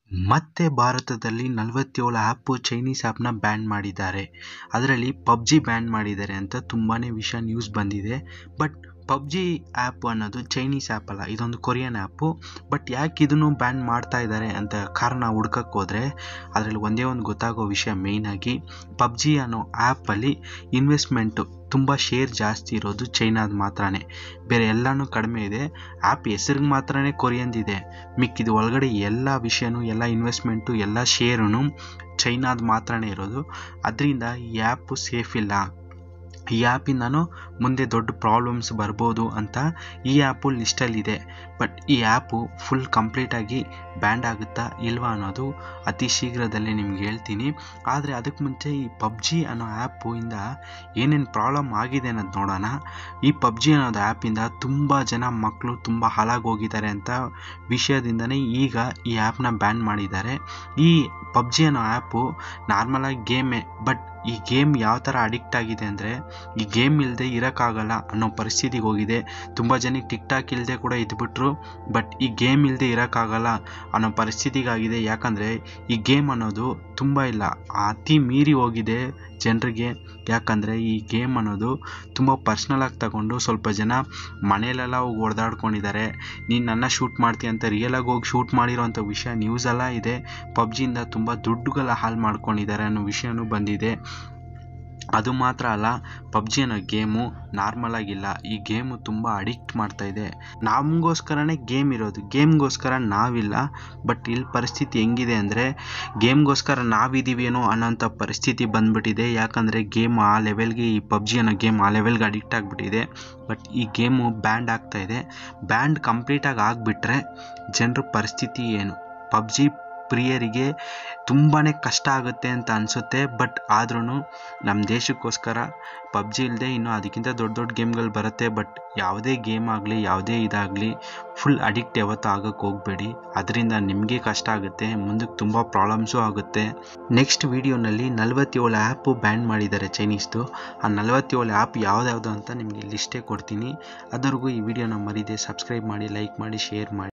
ಮತ್ತೆ ಭಾರತದಲ್ಲಿ ನಲವತ್ತೇಳು ಆ್ಯಪು ಚೈನೀಸ್ ಆ್ಯಪ್ನ ಬ್ಯಾನ್ ಮಾಡಿದ್ದಾರೆ ಅದರಲ್ಲಿ ಪಬ್ಜಿ ಬ್ಯಾನ್ ಮಾಡಿದ್ದಾರೆ ಅಂತ ತುಂಬಾ ವಿಷಯ ನ್ಯೂಸ್ ಬಂದಿದೆ ಬಟ್ ಪಬ್ಜಿ ಆ್ಯಪ್ ಅನ್ನೋದು ಚೈನೀಸ್ ಆ್ಯಪ್ ಅಲ್ಲ ಇದೊಂದು ಕೊರಿಯನ್ ಆ್ಯಪು ಬಟ್ ಯಾಕೆ ಇದನ್ನು ಬ್ಯಾನ್ ಮಾಡ್ತಾ ಇದ್ದಾರೆ ಅಂತ ಕಾರಣ ಹುಡ್ಕಕ್ಕೆ ಹೋದರೆ ಅದರಲ್ಲಿ ಒಂದೇ ಒಂದು ಗೊತ್ತಾಗೋ ವಿಷಯ ಮೇಯ್ನಾಗಿ ಪಬ್ಜಿ ಅನ್ನೋ ಆ್ಯಪಲ್ಲಿ ಇನ್ವೆಸ್ಟ್ಮೆಂಟು ತುಂಬ ಶೇರ್ ಜಾಸ್ತಿ ಇರೋದು ಚೈನಾದ ಮಾತ್ರನೇ ಬೇರೆ ಎಲ್ಲನೂ ಕಡಿಮೆ ಇದೆ ಆ್ಯಪ್ ಹೆಸ್ರಿಗೆ ಮಾತ್ರನೇ ಕೊರಿಯನ್ದಿದೆ ಮಿಕ್ಕಿದ ಒಳಗಡೆ ಎಲ್ಲ ವಿಷಯನೂ ಎಲ್ಲ ಇನ್ವೆಸ್ಟ್ಮೆಂಟು ಎಲ್ಲ ಶೇರೂ ಚೈನಾದ ಮಾತ್ರನೇ ಇರೋದು ಅದರಿಂದ ಈ ಆ್ಯಪು ಸೇಫ್ ಇಲ್ಲ ಈ ಆ್ಯಪಿಂದನೂ ಮುಂದೆ ದೊಡ್ಡ ಪ್ರಾಬ್ಲಮ್ಸ್ ಬರ್ಬೋದು ಅಂತ ಈ ಆ್ಯಪು ಲಿಸ್ಟಲ್ಲಿದೆ ಬಟ್ ಈ ಆ್ಯಪು ಫುಲ್ ಕಂಪ್ಲೀಟಾಗಿ ಬ್ಯಾಂಡ್ ಆಗುತ್ತಾ ಇಲ್ವಾ ಅನ್ನೋದು ಅತಿ ಶೀಘ್ರದಲ್ಲೇ ನಿಮ್ಗೆ ಹೇಳ್ತೀನಿ ಆದರೆ ಅದಕ್ಕೆ ಮುಂಚೆ ಈ ಪಬ್ಜಿ ಅನ್ನೋ ಆ್ಯಪು ಇಂದ ಏನೇನು ಪ್ರಾಬ್ಲಮ್ ಆಗಿದೆ ಅನ್ನೋದು ನೋಡೋಣ ಈ ಪಬ್ಜಿ ಅನ್ನೋದು ಆ್ಯಪಿಂದ ತುಂಬ ಜನ ಮಕ್ಕಳು ತುಂಬ ಹಾಳಾಗಿ ಹೋಗಿದ್ದಾರೆ ಅಂತ ವಿಷಯದಿಂದನೇ ಈಗ ಈ ಆ್ಯಪ್ನ ಬ್ಯಾನ್ ಮಾಡಿದ್ದಾರೆ ಈ ಪಬ್ಜಿ ಅನ್ನೋ ಆ್ಯಪು ನಾರ್ಮಲಾಗಿ ಗೇಮೇ ಬಟ್ ಈ ಗೇಮ್ ಯಾವ ಥರ ಅಡಿಕ್ಟ್ ಆಗಿದೆ ಅಂದರೆ ಈ ಗೇಮ್ ಇಲ್ಲದೆ ಇರೋಕ್ಕಾಗಲ್ಲ ಅನ್ನೋ ಪರಿಸ್ಥಿತಿಗೆ ಹೋಗಿದೆ ತುಂಬ ಜನಕ್ಕೆ ಟಿಕ್ ಟಾಕ್ ಇಲ್ಲದೆ ಕೂಡ ಇದ್ಬಿಟ್ರು ಬಟ್ ಈ ಗೇಮ್ ಇಲ್ಲದೆ ಇರೋಕ್ಕಾಗಲ್ಲ ಅನ್ನೋ ಪರಿಸ್ಥಿತಿಗಾಗಿದೆ ಯಾಕಂದರೆ ಈ ಗೇಮ್ ಅನ್ನೋದು ತುಂಬ ಇಲ್ಲ ಅತಿ ಮೀರಿ ಹೋಗಿದೆ ಜನರಿಗೆ ಯಾಕಂದರೆ ಈ ಗೇಮ್ ಅನ್ನೋದು ತುಂಬ ಪರ್ಸ್ನಲಾಗಿ ತಗೊಂಡು ಸ್ವಲ್ಪ ಜನ ಮನೇಲೆಲ್ಲ ಹೋಗಿ ಹೊಡೆದಾಡ್ಕೊಂಡಿದ್ದಾರೆ ನೀನು ನನ್ನ ಶೂಟ್ ಮಾಡ್ತೀಯ ಅಂತ ರಿಯಲಾಗಿ ಹೋಗಿ ಶೂಟ್ ಮಾಡಿರೋಂಥ ವಿಷಯ ನ್ಯೂಸೆಲ್ಲ ಇದೆ ಪಬ್ಜಿಯಿಂದ ತುಂಬ ದುಡ್ಡುಗಳ ಹಾಳು ಮಾಡ್ಕೊಂಡಿದ್ದಾರೆ ಅನ್ನೋ ವಿಷಯನೂ ಬಂದಿದೆ ಅದು ಮಾತ್ರ ಅಲ್ಲ ಪಬ್ಜಿ ಅನ್ನೋ ಗೇಮು ನಾರ್ಮಲ್ ಆಗಿಲ್ಲ ಈ ಗೇಮು ತುಂಬ ಅಡಿಕ್ಟ್ ಮಾಡ್ತಾ ಇದೆ ನಮಗೋಸ್ಕರನೇ ಗೇಮ್ ಇರೋದು ಗೇಮ್ಗೋಸ್ಕರ ನಾವಿಲ್ಲ ಬಟ್ ಇಲ್ಲಿ ಪರಿಸ್ಥಿತಿ ಹೆಂಗಿದೆ ಅಂದರೆ ಗೇಮ್ಗೋಸ್ಕರ ನಾವಿದ್ದೀವೇನೋ ಅನ್ನೋಂಥ ಪರಿಸ್ಥಿತಿ ಬಂದ್ಬಿಟ್ಟಿದೆ ಯಾಕಂದರೆ ಗೇಮ್ ಆ ಲೆವೆಲ್ಗೆ ಈ ಪಬ್ಜಿ ಅನ್ನೋ ಗೇಮ್ ಆ ಲೆವೆಲ್ಗೆ ಅಡಿಕ್ಟ್ ಆಗಿಬಿಟ್ಟಿದೆ ಬಟ್ ಈ ಗೇಮು ಬ್ಯಾಂಡ್ ಆಗ್ತಾ ಇದೆ ಬ್ಯಾಂಡ್ ಕಂಪ್ಲೀಟಾಗಿ ಆಗಿಬಿಟ್ರೆ ಜನರ ಪರಿಸ್ಥಿತಿ ಏನು ಪಬ್ಜಿ ಪ್ರಿಯರಿಗೆ ತುಂಬಾ ಕಷ್ಟ ಆಗುತ್ತೆ ಅಂತ ಅನಿಸುತ್ತೆ ಬಟ್ ಆದ್ರೂ ನಮ್ಮ ದೇಶಕ್ಕೋಸ್ಕರ ಪಬ್ಜಿ ಇಲ್ಲದೆ ಇನ್ನೂ ಅದಕ್ಕಿಂತ ದೊಡ್ಡ ದೊಡ್ಡ ಗೇಮ್ಗಳು ಬರುತ್ತೆ ಬಟ್ ಯಾವುದೇ ಗೇಮ್ ಆಗಲಿ ಯಾವುದೇ ಇದಾಗಲಿ ಫುಲ್ ಅಡಿಕ್ಟ್ ಯಾವತ್ತೂ ಆಗೋಕ್ಕೆ ಹೋಗಬೇಡಿ ಅದರಿಂದ ನಿಮಗೆ ಕಷ್ಟ ಆಗುತ್ತೆ ಮುಂದಕ್ಕೆ ತುಂಬ ಪ್ರಾಬ್ಲಮ್ಸು ಆಗುತ್ತೆ ನೆಕ್ಸ್ಟ್ ವೀಡಿಯೋನಲ್ಲಿ ನಲವತ್ತೇಳು ಆ್ಯಪು ಬ್ಯಾನ್ ಮಾಡಿದ್ದಾರೆ ಚೈನೀಸ್ದು ಆ ನಲವತ್ತೇಳು ಆ್ಯಪ್ ಯಾವ್ದ್ಯಾವುದು ಅಂತ ನಿಮಗೆ ಲಿಸ್ಟೇ ಕೊಡ್ತೀನಿ ಅದರಿಗೂ ಈ ವಿಡಿಯೋನ ಮರಿದೆ ಸಬ್ಸ್ಕ್ರೈಬ್ ಮಾಡಿ ಲೈಕ್ ಮಾಡಿ ಶೇರ್ ಮಾಡಿ